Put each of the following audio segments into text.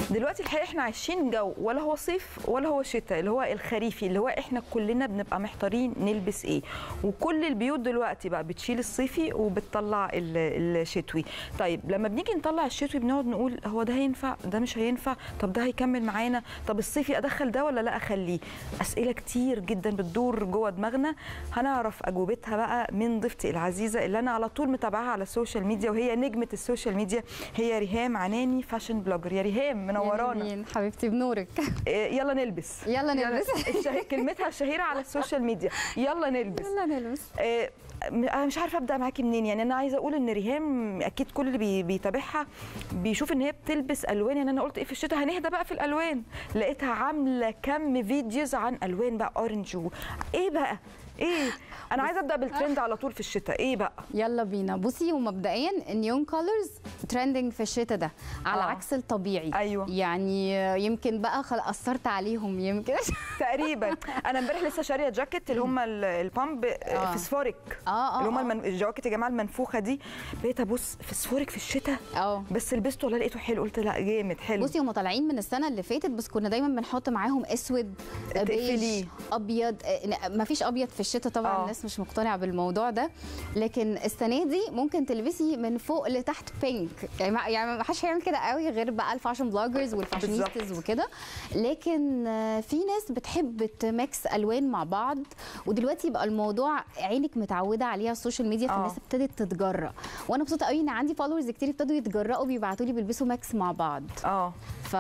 دلوقتي الحقيقه احنا عايشين جو ولا هو صيف ولا هو شتاء اللي هو الخريفي اللي هو احنا كلنا بنبقى محتارين نلبس ايه وكل البيوت دلوقتي بقى بتشيل الصيفي وبتطلع ال- الشتوي طيب لما بنيجي نطلع الشتوي بنقعد نقول هو ده هينفع ده مش هينفع طب ده هيكمل معانا طب الصيفي ادخل ده ولا لا اخليه اسئله كتير جدا بتدور جوه دماغنا هنعرف اجوبتها بقى من ضيفتي العزيزه اللي انا على طول متابعاها على السوشيال ميديا وهي نجمه السوشيال ميديا هي ريهام عناني فاشن بلوجر يا ريهام منورانا يا حبيبتي بنورك إيه، يلا نلبس يلا نلبس الشه- كلمتها الشهيره على السوشيال ميديا يلا نلبس يلا نلبس إيه، م- انا مش عارفه ابدا معاكي منين يعني انا عايزه اقول ان ريهام اكيد كل اللي بي- بيتابعها بيشوف ان هي بتلبس الوان يعني انا قلت ايه في الشتاء هنهدى بقى في الالوان لقيتها عامله كم فيديوز عن الوان بقى اورنج و... ايه بقى ايه انا عايزه ابدا بالترند على طول في الشتاء ايه بقى يلا بينا بصي ومبدئيا النيون كولرز ترندنج في الشتاء ده على آه. عكس الطبيعي أيوة. يعني يمكن بقى خل... اثرت عليهم يمكن تقريبا انا امبارح لسه شاريه جاكيت اللي هم ال- البامب آه. فسفوريك اه اه اللي هم آه. المن... الجواكت يا جماعه المنفوخه دي بقيت ابص فسفوريك في الشتاء اه بس لبسته والله لقيته حلو قلت لا جامد حلو بصي هم طالعين من السنه اللي فاتت بس كنا دايما بنحط معاهم اسود تقفليه. بيج ابيض ما فيش ابيض في الشتاء طبعا آه. الناس مش مقتنعه بالموضوع ده لكن السنه دي ممكن تلبسي من فوق لتحت بينك يعني ما يعني ما حدش هيعمل كده قوي غير بقى الفاشن بلوجرز والفاشينيستز وكده لكن آه، في ناس بتحب تميكس الوان مع بعض ودلوقتي بقى الموضوع عينك متعوده عليها على السوشيال ميديا آه. فالناس ابتدت تتجرأ وانا مبسوطه قوي ان عندي فولورز كتير ابتدوا يتجرأوا بيبعتوا لي بيلبسوا ماكس مع بعض اه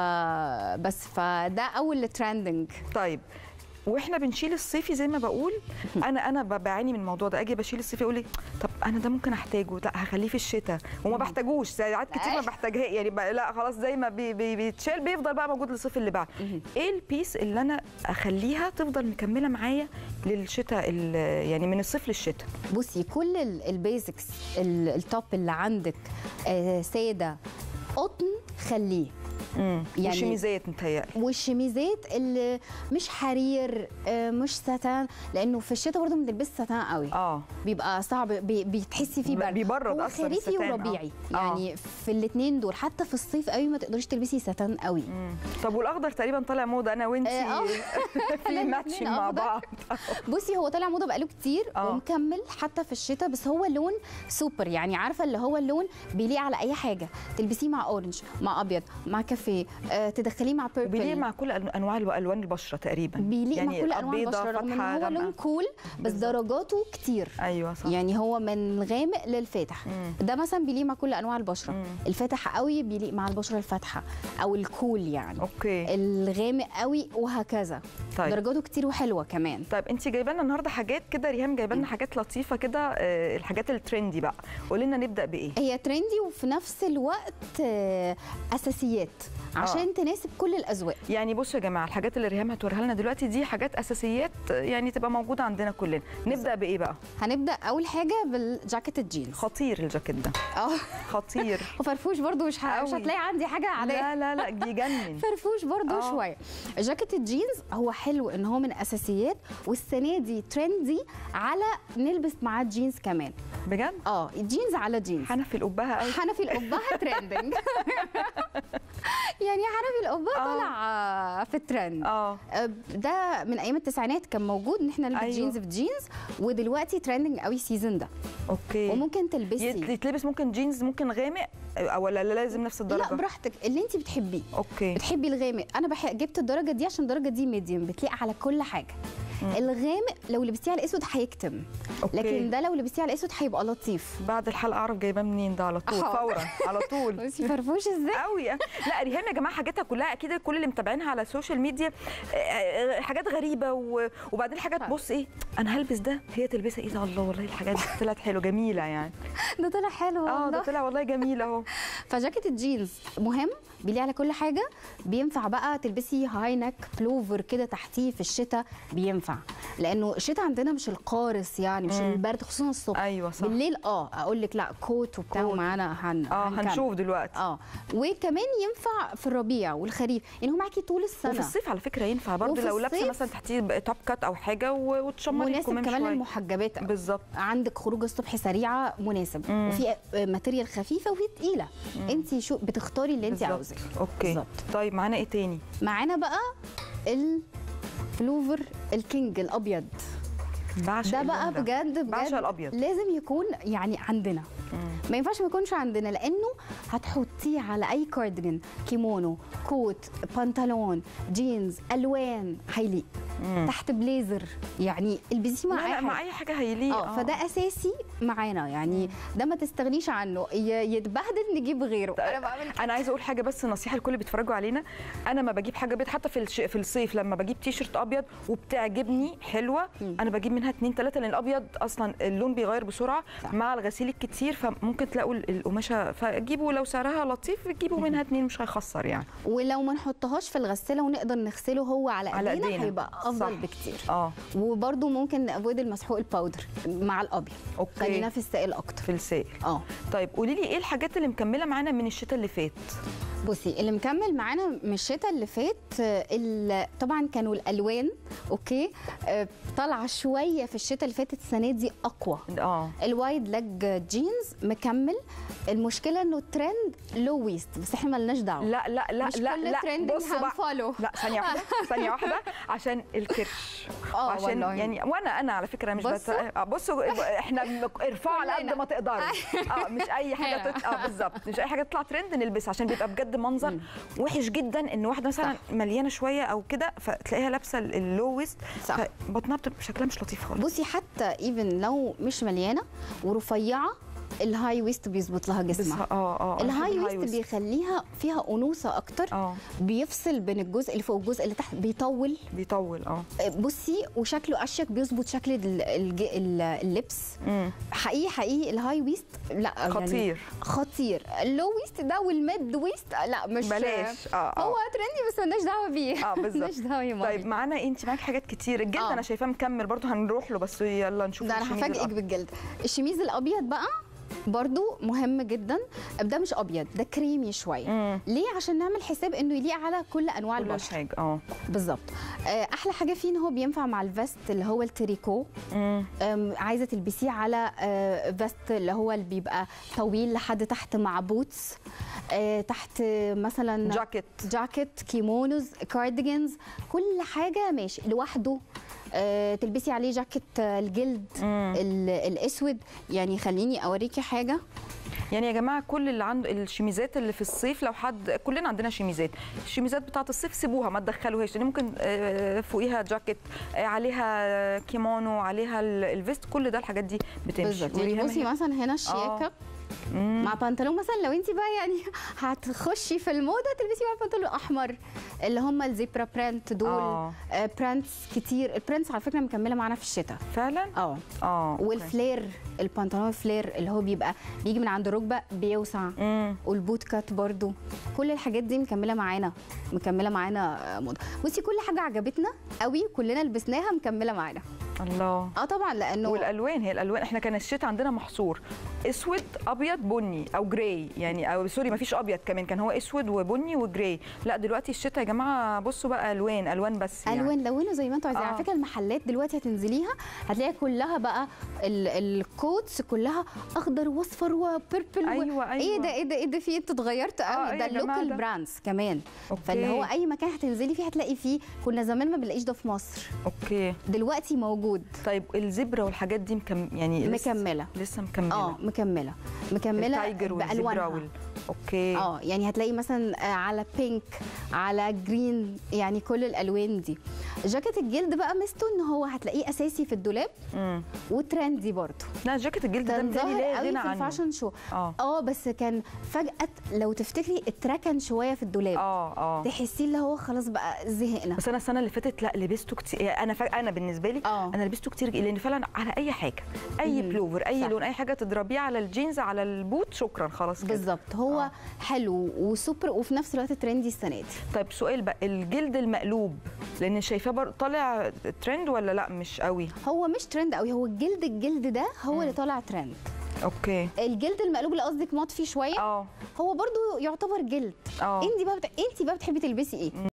فبس فده اول ترندنج طيب واحنا بنشيل الصيفي زي ما بقول انا انا ب- بعاني من الموضوع ده اجي بشيل الصيفي اقول لي طب انا ده ممكن احتاجه لا هخليه في الشتاء وما بحتاجوش ساعات كتير ما بحتاجها يعني ب- لا خلاص زي ما بي بي بيتشال بيفضل بقى موجود للصيف اللي بعد ايه البيس اللي انا اخليها تفضل مكمله معايا للشتاء ال- يعني من الصيف للشتاء بصي كل البيزكس التوب اللي عندك آه، ساده قطن خليه امم يعني- يعني شميزات متهيألي والشميزات اللي مش حرير آه، مش ستان لانه في الشتاء برضه ما بنلبس ستان قوي اه بيبقى صعب بي- بتحسي فيه لا، برد بيبرد هو أصلاً خريفي الستان، آه. وربيعي آه. يعني في الاثنين دول حتى في الصيف قوي ما تقدريش تلبسي ستان قوي مم. طب والاخضر تقريبا طالع موضه انا وانتي آه، آه. في الاتنين ماتشنج مع أخضر. بعض بصي هو طالع موضه بقاله كتير آه. ومكمل حتى في الشتاء بس هو لون سوبر يعني عارفه اللي هو اللون بيليق على اي حاجه تلبسيه مع اورنج مع ابيض مع كافيه آه تدخليه مع بيربل بيليق مع كل أن- انواع الو- الوان البشره تقريبا بيليق يعني مع كل انواع بيضة، البشره رغم ان فاتحة، هو غامقة. لون كول بس بالظبط. درجاته كتير ايوه صح يعني هو من غامق للفاتح مم. ده مثلا بيليق مع كل انواع البشره مم. الفاتح قوي بيليق مع البشره الفاتحه او الكول يعني اوكي الغامق قوي وهكذا طيب. درجاته كتير وحلوه كمان طيب انت جايبه لنا النهارده حاجات كده ريهام جايبه لنا حاجات لطيفه كده آه، الحاجات الترندي بقى قولي لنا نبدا بايه هي ترندي وفي نفس الوقت آه، اساسيات عشان تناسب كل الاذواق يعني بصوا يا جماعه الحاجات اللي ريهام هتوريها لنا دلوقتي دي حاجات اساسيات آه، يعني تبقى موجوده عندنا كلنا نبدا بايه بقى هنبدا اول حاجه بالجاكيت الجينز خطير الجاكيت ده اه خطير وفرفوش برضو مش ه- مش أوي. هتلاقي عندي حاجه عاديه لا لا لا يجنن فرفوش برضو آه. شويه جاكيت الجينز هو حلو ان هو من اساسيات والسنه دي ترندي على نلبس معاه جينز كمان بجد اه جينز على جينز حنفي القبها قوي حنفي القبعه ترندنج يعني حنفي القبعه آه. طالع آه، في الترند اه آه، ده من ايام التسعينات كان موجود ان احنا نلبس أيوة. أيوة. جينز في جينز ودلوقتي ترندنج قوي سيزون ده اوكي وممكن تلبسي يت- يتلبس ممكن جينز ممكن غامق آه، ولا لا لازم نفس الدرجه لا براحتك اللي انت بتحبيه اوكي بتحبي الغامق انا بح... جبت الدرجه دي عشان الدرجه دي ميديوم بتليق على كل حاجه الغامق لو لبستيه على الاسود هيكتم أوكي. لكن ده لو لبستيه على الاسود هيبقى لطيف بعد الحلقه اعرف جايباه منين ده على طول حاضر. فورا على طول بصي فرفوش ازاي قوي لا ريهام يا جماعه حاجاتها كلها اكيد كل اللي متابعينها على السوشيال ميديا آه، آه، حاجات غريبه و... وبعدين حاجه تبص ايه انا هلبس ده هي تلبسها ايه ده الله والله الحاجات دي طلعت حلوه جميله يعني ده طلع حلو اه ده والله طلع والله جميل اهو فجاكيت الجينز مهم بيليق على كل حاجه بينفع بقى تلبسي هاي نك بلوفر كده تحتيه في الشتاء بينفع لانه الشتاء عندنا مش القارس يعني مش مم. البرد خصوصا الصبح ايوه صح بالليل اه اقول لك لا كوت وبتاع كوت. ومعانا هن... اه هنكمل. هنشوف دلوقتي اه وكمان ينفع في الربيع والخريف يعني هو معاكي طول السنه وفي الصيف على فكره ينفع برضه وفي لو لابسه الصيف مثلا تحتيه توب كات او حاجه و- وتشمري مناسب الكمام كمان شويه للمحجبات بالظبط عندك خروج الصبح سريعه مناسب مم. وفي ماتيريال خفيفه وفي تقيل تقيله انت شو بتختاري اللي انت بالظبط. عاوزاه اوكي بالظبط. طيب معانا ايه تاني معانا بقى البلوفر الكينج الابيض بعشق ده بقى اللون ده. بجد بجد بعشق الأبيض. لازم يكون يعني عندنا ما ينفعش ما يكونش عندنا لانه هتحطيه على اي كارديجان كيمونو كوت بنطلون جينز الوان هيليق تحت بليزر يعني البسيه مع لا اي لا حاجه مع اي حاجه هيليق اه فده اساسي معانا يعني ده ما تستغنيش عنه ي- يتبهدل نجيب غيره انا بعمل انا عايزه اقول حاجه بس نصيحه لكل اللي بيتفرجوا علينا انا ما بجيب حاجه بيض حتى في الش... في الصيف لما بجيب تي شيرت ابيض وبتعجبني حلوه انا بجيب منها اتنين تلاته لان الابيض اصلا اللون بيغير بسرعه صح. مع الغسيل الكتير فممكن تلاقوا ال- القماشه فجيبوا لو سعرها لطيف جيبوا منها اتنين مش هيخسر يعني ولو ما نحطهاش في الغساله ونقدر نغسله هو على على ايدينا إيدينا. هيبقى افضل صح. بكتير اه وبرده ممكن نافويد المسحوق الباودر مع الابيض أوكي. خلينا في السائل اكتر في السائل اه طيب قولي لي ايه الحاجات اللي مكمله معانا من الشتاء اللي فات بصي اللي مكمل معانا من الشتاء اللي فات آه، ال- طبعا كانوا الالوان اوكي آه، طالعه شويه في الشتاء اللي فاتت السنه دي اقوى اه الوايد لج جينز مكمل المشكله انه الترند لو ويست بس احنا مالناش دعوه لا لا لا مش لا كل لا ترند بصوا بقى هنفولو. لا ثانيه واحده ثانيه واحده عشان الكرش اه وعشان والله. يعني وانا انا على فكره مش بس بصوا. آه، بصوا احنا بنك- ارفعوا على قد كلنا. ما تقدروا اه مش اي حاجه هنا. تط... اه بالظبط مش اي حاجه تطلع ترند نلبس عشان بيبقى بجد منظر وحش جدا ان واحده مثلا صح. مليانه شويه او كده فتلاقيها لابسه اللو ويست صح. فبطنها بتبقى شكلها مش لطيف خالص بصي حتى ايفن لو مش مليانه ورفيعه الهاي ويست بيظبط لها بس جسمها اه اه أنا الهاي بحب ويست بيخليها فيها انوثه اكتر اه بيفصل بين الجزء اللي فوق والجزء اللي تحت بيطول بيطول اه بصي وشكله اشيك بيظبط شكل ال- الج- ال- اللبس مم. حقيقي حقيقي الهاي ويست لا يعني خطير خطير اللو ويست ده والميد ويست لا مش بلاش اه اه هو ترندي بس مالناش دعوه بيه اه بالظبط مالناش دعوه يا طيب مامي معانا انت معاكي حاجات كتير الجلد آه. انا شايفاه مكمل برضو هنروح له بس يلا نشوف ده انا الشميز هفاجئك الأبيض. بالجلد الشميز الابيض بقى برضو مهم جدا ده مش ابيض ده كريمي شويه مم. ليه عشان نعمل حساب انه يليق على كل انواع كل البشره حاجه اه بالظبط آه، احلى حاجه فيه ان هو بينفع مع الفيست اللي هو التريكو مم. أم، عايزه تلبسيه على آه، فيست اللي هو اللي بيبقى طويل لحد تحت مع بوتس آه، تحت مثلا جاكيت جاكيت كيمونوز كارديجنز كل حاجه ماشي لوحده آه، تلبسي عليه جاكيت آه، الجلد مم. ال- الاسود يعني خليني اوريكي حاجه يعني يا جماعه كل اللي عنده الشميزات اللي في الصيف لو حد كلنا عندنا شميزات الشميزات بتاعه الصيف سيبوها ما تدخلوهاش لان ممكن آه، فوقيها جاكيت آه، عليها كيمونو عليها ال- الفيست كل ده الحاجات دي بتمشي بالظبط يعني وريهام بصي هي- مثلا هنا الشياكه مم. مع بنطلون مثلا لو انت بقى يعني هتخشي في الموضه تلبسي بقى بنطلون احمر اللي هم الزيبرا برانت دول آه. آه برانتس كتير البرانتس على فكره مكمله معانا في الشتاء فعلا اه اه أوكي. والفلير البنطلون الفلير اللي هو بيبقى بيجي من عند الركبه بيوسع مم. والبوت كات برضو كل الحاجات دي مكمله معانا مكمله معانا آه، موضه بصي كل حاجه عجبتنا قوي كلنا لبسناها مكمله معانا الله اه طبعا لانه والالوان هي الالوان احنا كان الشتاء عندنا محصور اسود ابيض بني او جراي يعني او سوري ما فيش ابيض كمان كان هو اسود وبني وجراي لا دلوقتي الشتاء يا جماعه بصوا بقى الوان الوان بس يعني. الوان لونوا زي ما انتوا عايزين آه. على فكره المحلات دلوقتي هتنزليها هتلاقي كلها بقى ال- الكوتس كلها اخضر واصفر وبيربل أيوة، ايه أيوة. ده ايه ده ايه ده في انتوا اتغيرتوا آه، قوي إيه ده يا جماعة اللوكال ده؟ براندز كمان أوكي. فاللي هو اي مكان هتنزلي فيه هتلاقي فيه كنا زمان ما بنلاقيش ده في مصر اوكي دلوقتي موجود طيب الزبره والحاجات دي مكم يعني لسه مكمله لسه مكمله اه مكمله مكمله التايجر والزبره بالوانها وال... اوكي اه يعني هتلاقي مثلا آه، على بينك على جرين يعني كل الالوان دي جاكيت الجلد بقى ميزته ان هو هتلاقيه اساسي في الدولاب مم. وترندي برضه لا جاكيت الجلد ده كان متهيألي ظاهر لا قوي غنى في عنه الفاشن شو اه اه بس كان فجاه لو تفتكري اتركن شويه في الدولاب اه اه تحسيه اللي هو خلاص بقى زهقنا بس انا السنه اللي فاتت لا لبسته كتير يعني انا فا... انا بالنسبه لي آه. انا لبسته كتير لان فعلا على اي حاجه اي مم. بلوفر اي صح. لون اي حاجه تضربيه على الجينز على البوت شكرا خلاص كده بالظبط هو آه. حلو وسوبر وفي نفس الوقت ترندي السنه دي طيب سؤال بقى الجلد المقلوب لان شايفاه بر... طالع ترند ولا لا مش قوي هو مش ترند قوي هو الجلد الجلد ده هو اللي طالع ترند اوكي الجلد المقلوب اللي قصدك مطفي شويه اه هو برضو يعتبر جلد اه انت بقى بت... انت بقى بتحبي تلبسي ايه